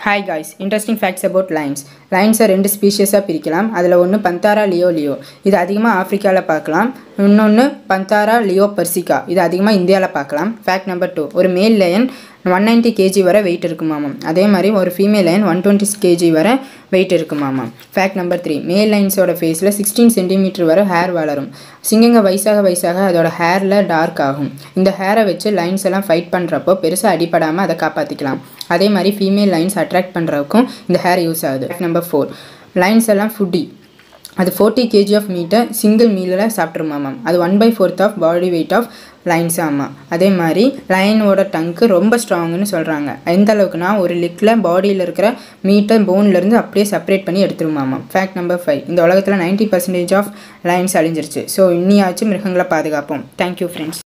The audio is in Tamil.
hi guys interesting facts about lions லைன்ஸை ரெண்டு ஸ்பீஷியஸாக பிரிக்கலாம் அதில் ஒன்று பந்தாரா லியோ லியோ இது அதிகமாக ஆஃப்ரிக்காவில் பார்க்கலாம் இன்னொன்று பந்தாரா லியோ பர்சிகா இது அதிகமாக இந்தியாவில் பார்க்கலாம் ஃபேக்ட் நம்பர் டூ ஒரு male lion one ninety KG வரை வெயிட் இருக்குமாமாம் அதே மாதிரி ஒரு female lion one twenty KG வரை வெயிட் இருக்குமாமாம் ஃபேக்ட் நம்பர் த்ரீ மேல் லைன்ஸோட ஃபேஸில் சிக்ஸ்டீன் சென்டிமீட்டர் வரை ஹேர் வளரும் சிங்கங்க வயசாக வயசாக அதோட ஹேரில் டார்க் ஆகும் இந்த ஹேரை வச்சு லைன்ஸ் எல்லாம் ஃபைட் பண்ணுறப்போ பெருசாக அடிப்படாமல் அதை காப்பாற்றிக்கலாம் அதே மாதிரி ஃபீமேல் லைன்ஸ் அட்ராக்ட் பண்ணுறதுக்கும் இந்த ஹேர் யூஸ் ஆகுது நம்பர் ஃபோர் லைன்ஸ் எல்லாம் ஃபுட்டி அது ஃபோர்ட்டி கேஜி ஆஃப் மீட்டை சிங்கிள் மீலில் சாப்பிட்ருமாமாம் அது one by fourth of body weight of lions ஆமாம் அதே மாதிரி லைனோட டங்க்கு ரொம்ப ஸ்ட்ராங்குன்னு சொல்கிறாங்க எந்த அளவுக்குனா ஒரு லிக்கில் பாடியில் இருக்கிற மீட்டை போன்லேருந்து அப்படியே செப்பரேட் பண்ணி எடுத்துருமாமாம் ஃபேக்ட் நம்பர் ஃபைவ் இந்த உலகத்தில் நைன்ட்டி பர்சன்டேஜ் ஆஃப் லைன்ஸ் அழிஞ்சிருச்சு ஸோ இன்னியாச்சும் மிருகங்களை பாதுகாப்போம் தேங்க்யூ ஃப்ரெண்ட்ஸ்